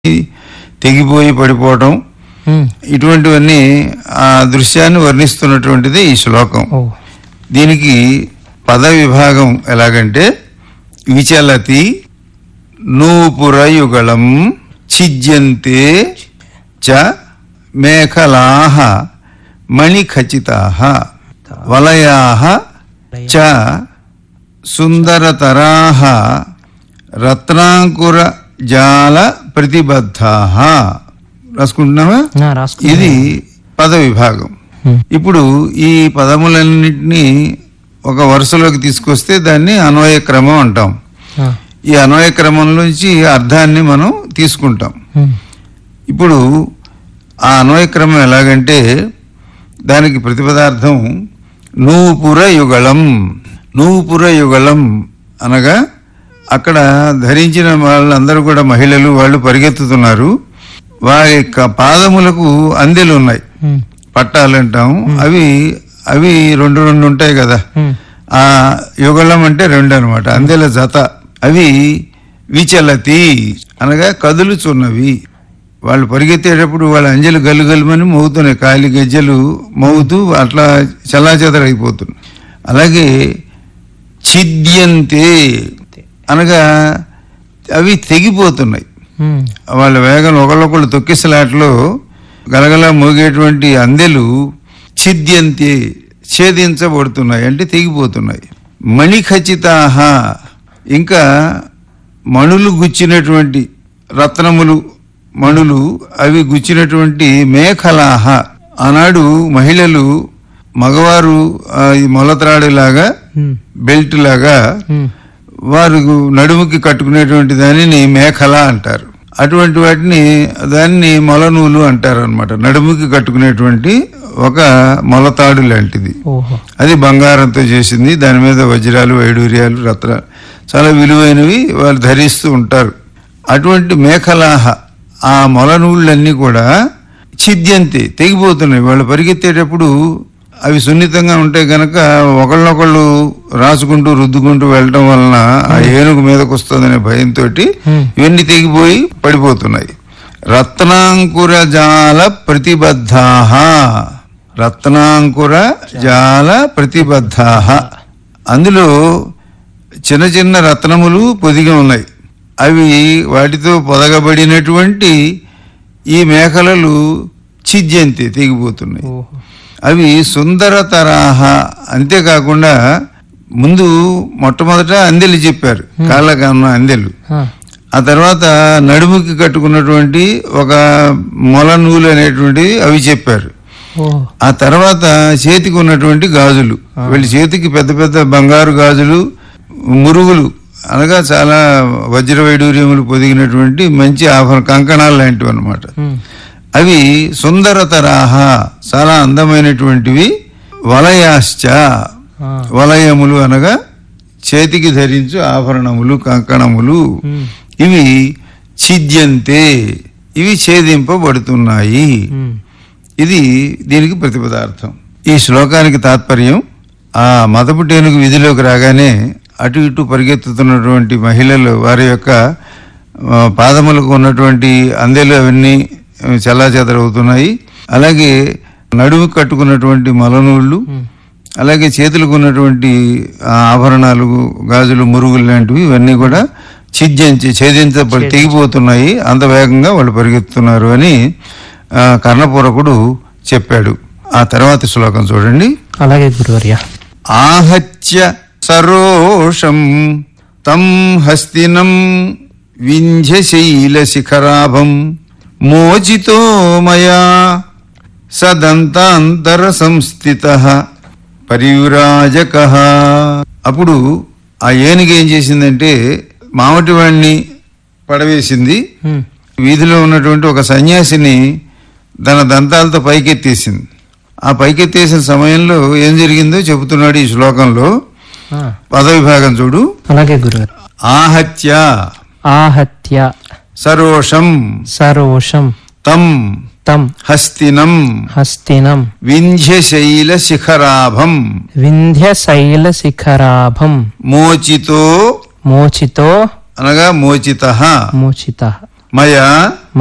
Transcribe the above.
తెగిపోయి పడిపోవటం ఉమ్. ఇటువంటివన్నీ ఆ దృశ్యాన్ని వర్ణిస్తున్నటువంటిది ఈ శ్లోకం ఓ దీనికి పద విభాగం ఎలాగంటే విచలతి నూపురయుగళం ఛిద్యంతే చ మేఖలాహ మణిఖచితాః వలయాః చ సుందరతరాః రత్నాంకుర జాల ప్రతిబద్ధాః రాసుకుంటున్నావా నా రాసుకున్నా. ఇది పద విభాగం ఉమ్. ఇప్పుడు ఈ పదములన్నింటినీ ఒక వరుసలోకి తీసుకొస్తే దాన్ని అన్వయ క్రమం అంటాం ఆ. ఈ అన్వయ క్రమం నుంచి అర్థాన్ని మనం తీసుకుంటాం ఉమ్. ఇప్పుడు ఆ అన్వయ క్రమం ఎలాగంటే దానికి ప్రతిపదార్థం నూపుర యుగళం నూపుర యుగళం అనగా అక్కడ ధరించిన వాళ్ళందరూ కూడా మహిళలు వాళ్ళు పరిగెత్తుతున్నారు వారి యొక్క పాదములకు అందెలు ఉన్నాయి ఉమ్. పట్టాలు అంటాం అవి అవి రెండు రెండు ఉంటాయి కదా ఉమ్. ఆ యుగళం అంటే రెండు అనమాట అందెల జత అవి విచలతి అనగా కదులుచున్నవి వాళ్ళు పరిగెత్తేటప్పుడు వాళ్ళ అంజలు గలుగలుమని మోగుతున్నాయి కాలి గజ్జలు మోగుతూ అట్లా చల్లాచెదరైపోతున్నాయి అలాగే ఛిద్యంతే అనగా అవి తెగిపోతున్నాయి ఉమ్. వాళ్ళ వేగం ఒకళ్ళొకళ్ళు తొక్కిసలాట్లో గలగల మోగేటువంటి అందెలు ఛిద్యంతే ఛేదించబడుతున్నాయి అంటే తెగిపోతున్నాయి మణిఖచితాహ ఇంకా మణులు గుచ్చినటువంటి రత్నములు మణులు అవి గుచ్చినటువంటి మేఖలాహ ఆనాడు మహిళలు మగవారు ఆ, ఈ మొలత్రాడులాగా ఉమ్. బెల్ట్ లాగా ఉమ్. వారు నడుముకి కట్టుకునేటువంటి దానిని మేఖల అంటారు అటువంటి వాటిని దాన్ని మొలనూలు అంటారు అనమాట నడుముకి కట్టుకునేటువంటి ఒక మొలతాడు లాంటిది ఓహో అది బంగారంతో చేసింది దాని మీద వజ్రాలు వైడూర్యాలు రత్న చాలా విలువైనవి వాళ్ళు ధరిస్తూ ఉంటారు అటువంటి మేఖలాహ ఆ మొలనూళ్ళన్నీ కూడా ఛిద్యంతి తెగిపోతున్నాయి వాళ్ళు పరిగెత్తేటప్పుడు అవి సున్నితంగా ఉంటే గనక ఒకళ్ళనొకళ్ళు రాసుకుంటూ రుద్దుకుంటూ వెళ్ళటం వలన ఆ ఏనుగు మీదకి వస్తుందనే భయంతో Hmm. ఇవన్నీ తెగిపోయి పడిపోతున్నాయి రత్నాంకుర జాల ప్రతిబద్ధాహ రత్నాంకుర జాల ప్రతిబద్ధాహ అందులో చిన్న చిన్న రత్నములు పొదిగి ఉన్నాయి అవి వాటితో పొదగబడినటువంటి ఈ మేకలలు ఛిద్యంతి తెగిపోతున్నాయి ఓహో అవి సుందరతరాహ అంతేకాకుండా ముందు మొట్టమొదట అందెలు చెప్పారు కాళ్ళకు ఉన్న అందెలు ఆ. ఆ తర్వాత నడుముకి కట్టుకున్నటువంటి ఒక మొల నూలు అనేటువంటివి అవి చెప్పారు ఓహో ఆ తర్వాత చేతికి ఉన్నటువంటి గాజులు వీళ్ళ చేతికి పెద్ద పెద్ద బంగారు గాజులు మురుగులు అనగా చాలా వజ్ర వైడూర్యములు పొదిగినటువంటి మంచి ఆభరణ కంకణాలు లాంటివి అనమాట ఉమ్. అవి సుందరతరాహ చాలా అందమైనటువంటివి వలయాశ్చ ఆ. వలయములు అనగా చేతికి ధరించు ఆభరణములు కంకణములు ఉమ్. ఇవి ఛిద్యంతే ఇవి ఛేదింపబడుతున్నాయి ఉమ్. ఇది దీనికి ప్రతిపదార్థం ఈ శ్లోకానికి తాత్పర్యం ఆ మదపుటేనుగు విధిలోకి రాగానే అటు ఇటు పరిగెత్తుతున్నటువంటి మహిళలు వారి యొక్క ఆ, పాదములకు ఉన్నటువంటి అందెలు అవన్నీ చల్లా చెదరవుతున్నాయి అలాగే నడుము కట్టుకున్నటువంటి మలనూళ్ళు ఉమ్. అలాగే చేతులకు ఉన్నటువంటి ఆ, ఆభరణాలు గాజులు మురుగులు లాంటివి ఇవన్నీ కూడా ఛిద్యంచి ఛేదించబడి తెగిపోతున్నాయి అంత వేగంగా వాళ్ళు పరిగెత్తుతున్నారు అని ఆ, కర్ణపూరకుడు చెప్పాడు ఆ తర్వాత శ్లోకం చూడండి అలాగే గురువర్య ఆహత్య సరోషం తం హస్తినం వింధ్యశైల శిఖరాభం మోచితో మయా సదంతాంతర సంస్థిత పరివ్రాజక అప్పుడు ఆ ఏనుగు ఏం చేసిందంటే మామటి వాణ్ణి పడవేసింది ఉమ్. వీధిలో ఉన్నటువంటి ఒక సన్యాసిని తన దంతాలతో పైకెత్తేసింది ఆ పైకెత్తేసిన సమయంలో ఏం జరిగిందో చెబుతున్నాడు ఈ శ్లోకంలో ఆ. పదవిభాగం చూడు అలాగే గురుగారు ఆహత్య ఆహత్య సరోషం సరోషం తం తం హస్తినం హస్తినం వింధ్యశైల శిఖరాభం వింధ్యశైల శిఖరాభం మోచితో మోచితో అనగా మోచిత మోచిత మయా